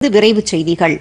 விரைவுச் செய்திகள்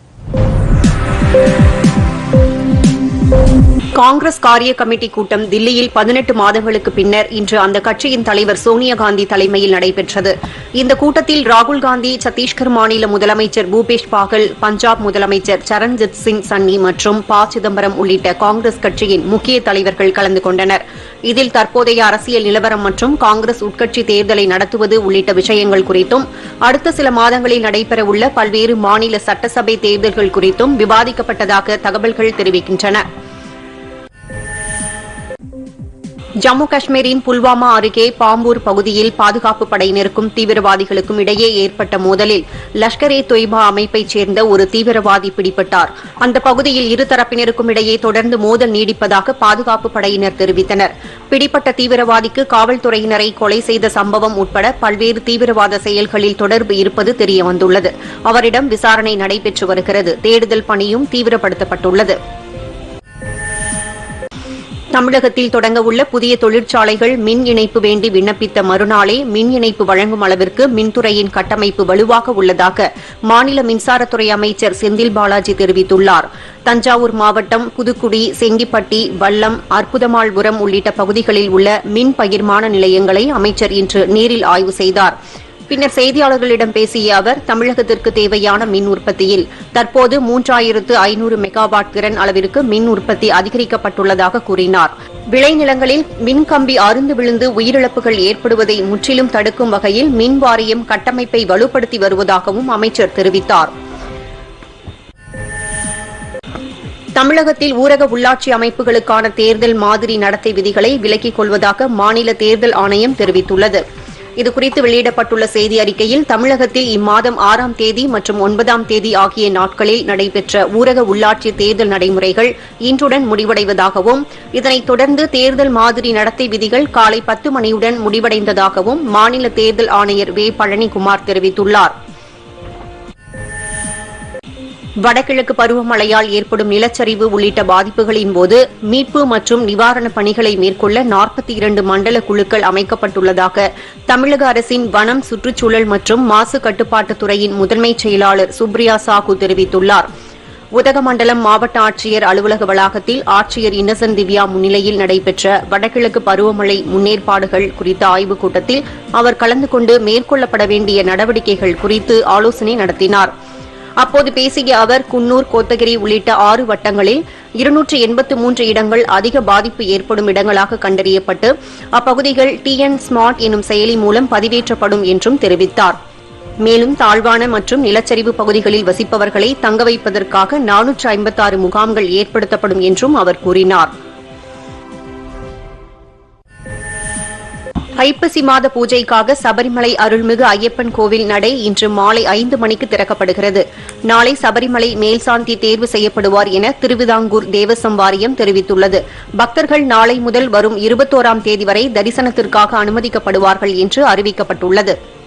காங்கிரஸ் காரிய கமிட்டி கூட்டம் தில்லியில் பதினெட்டு மாதங்களுக்கு பின்னர் இன்று அந்த கட்சியின் தலைவர் சோனியா காந்தி தலைமையில் நடைபெற்றது இந்த கூட்டத்தில் ராகுல் காந்தி சத்தீஸ்கர் மாநில முதலமைச்சர் பூபேஷ் பாகல் பஞ்சாப் முதலமைச்சர் சரண்ஜித் சிங் சன்னி மற்றும் ப சிதம்பரம் உள்ளிட்ட காங்கிரஸ் கட்சியின் முக்கிய தலைவர்கள் கலந்து கொண்டனர் இதில் தற்போதைய அரசியல் நிலவரம் மற்றும் காங்கிரஸ் உட்கட்சி தேர்தலை நடத்துவது உள்ளிட்ட விஷயங்கள் குறித்தும் அடுத்த சில மாதங்களில் நடைபெறவுள்ள பல்வேறு மாநில சட்டசபை தேர்தல்கள் குறித்தும் விவாதிக்கப்பட்டதாக தகவல்கள் தெரிவிக்கின்றன ஜம்மு காஷ்மீரின் புல்வாமா அருகே பாம்பூர் பகுதியில் பாதுகாப்பு படையினருக்கும் தீவிரவாதிகளுக்கும் இடையே ஏற்பட்ட மோதலில் லஷ்கர் ஏ தொய்பா அமைப்பைச் சேர்ந்த ஒரு தீவிரவாதி பிடிபட்டார் அந்த பகுதியில் இருதரப்பினருக்கும் இடையே தொடர்ந்து மோதல் நீடிப்பதாக பாதுகாப்பு படையினர் தெரிவித்தனர் பிடிப்பட்ட தீவிரவாதிக்கு காவல்துறையினரை கொலை செய்த சம்பவம் உட்பட பல்வேறு தீவிரவாத செயல்களில் தொடர்பு இருப்பது தெரியவந்துள்ளது அவரிடம் விசாரணை நடைபெற்று வருகிறது தேடுதல் பணியும் தீவிரப்படுத்தப்பட்டுள்ளது தமிழகத்தில் தொடங்கவுள்ள புதிய தொழிற்சாலைகள் மின் இணைப்பு வேண்டி விண்ணப்பித்த மறுநாளே மின் இணைப்பு வழங்கும் அளவிற்கு மின்துறையின் கட்டமைப்பு வலுவாக உள்ளதாக மாநில மின்சாரத்துறை அமைச்சர் செந்தில் பாலாஜி தெரிவித்துள்ளார் தஞ்சாவூர் மாவட்டம் புதுக்குடி செங்கிப்பட்டி வல்லம் அற்புதமாள்புரம் உள்ளிட்ட பகுதிகளில் உள்ள மின் பகிர்மான நிலையங்களை அமைச்சர் இன்று நேரில் ஆய்வு செய்தார் பின்னர் செய்தியாளர்களிடம் பேசிய அவர் தமிழகத்திற்கு தேவையான மின் உற்பத்தியில் தற்போது மூன்றாயிரத்து ஐநூறு மெகாவாட் திறன் அளவிற்கு மின் உற்பத்தி அதிகரிக்கப்பட்டுள்ளதாக கூறினார் விளைநிலங்களில் மின்கம்பி அருந்து விழுந்து உயிரிழப்புகள் ஏற்படுவதை முற்றிலும் தடுக்கும் வகையில் மின் வாரியம் கட்டமைப்பை வலுப்படுத்தி வருவதாகவும் அமைச்சர் தெரிவித்தார் தமிழகத்தில் ஊரக உள்ளாட்சி அமைப்புகளுக்கான தேர்தல் மாதிரி நடத்தை விதிகளை விலக்கிக் கொள்வதாக மாநில தேர்தல் ஆணையம் தெரிவித்துள்ளது இதுகுறித்து வெளியிடப்பட்டுள்ள செய்தி அறிக்கையில் தமிழகத்தில் இம்மாதம் ஆறாம் தேதி மற்றும் ஒன்பதாம் தேதி ஆகிய நாட்களில் நடைபெற்ற ஊரக உள்ளாட்சி தேர்தல் நடைமுறைகள் இன்றுடன் முடிவடைவதாகவும் இதனைத் தொடர்ந்து தேர்தல் மாதிரி நடத்தை விதிகள் காலை பத்து மணியுடன் முடிவடைந்ததாகவும் மாநில தேர்தல் ஆணையர் வே பழனிக்குமார் தெரிவித்துள்ளார் வடகிழக்கு பருவமழையால் ஏற்படும் நிலச்சரிவு உள்ளிட்ட பாதிப்புகளின் போது மீட்பு மற்றும் நிவாரணப் பணிகளை மேற்கொள்ள நாற்பத்தி இரண்டு மண்டல குழுக்கள் அமைக்கப்பட்டுள்ளதாக தமிழக அரசின் வனம் சுற்றுச்சூழல் மற்றும் மாசு கட்டுப்பாட்டுத் துறையின் முதன்மைச் செயலாளர் சுப்ரியா சாஹூ தெரிவித்துள்ளார் உதகமண்டலம் மாவட்ட ஆட்சியர் அலுவலக வளாகத்தில் ஆட்சியர் இன்னசென்ட் திவ்யா முன்னிலையில் நடைபெற்ற வடகிழக்கு பருவமழை முன்னேற்பாடுகள் குறித்த ஆய்வுக் கூட்டத்தில் அவர் கலந்து கொண்டு மேற்கொள்ளப்பட வேண்டிய நடவடிக்கைகள் குறித்து ஆலோசனை நடத்தினார் அப்போது பேசிய அவர் குன்னூர் கோத்தகிரி உள்ளிட்ட ஆறு வட்டங்களில் இருநூற்று எண்பத்து மூன்று இடங்கள் அதிக பாதிப்பு ஏற்படும் இடங்களாக கண்டறியப்பட்டு அப்பகுதிகள் டிஎன் ஸ்மார்ட் எனும் செயலி மூலம் பதிவேற்றப்படும் என்றும் தெரிவித்தார் மேலும் தாழ்வான மற்றும் நிலச்சரிவு பகுதிகளில் வசிப்பவர்களை தங்க வைப்பதற்காக நானூற்று ஐம்பத்தாறு முகாம்கள் ஏற்படுத்தப்படும் என்றும் அவர் கூறினார் ஐப்பசி மாத பூஜைக்காக சபரிமலை அருள்மிகு ஐயப்பன் கோவில் நடை இன்று மாலை ஐந்து மணிக்கு திறக்கப்படுகிறது நாளை சபரிமலை மேல்சாந்தி தேர்வு செய்யப்படுவார் என திருவிதாங்கூர் தேவசம் வாரியம் தெரிவித்துள்ளது பக்தர்கள் நாளை முதல் வரும் இருபத்தோராம் தேதி வரை தரிசனத்திற்காக அனுமதிக்கப்படுவார்கள் என்று அறிவிக்கப்பட்டுள்ளது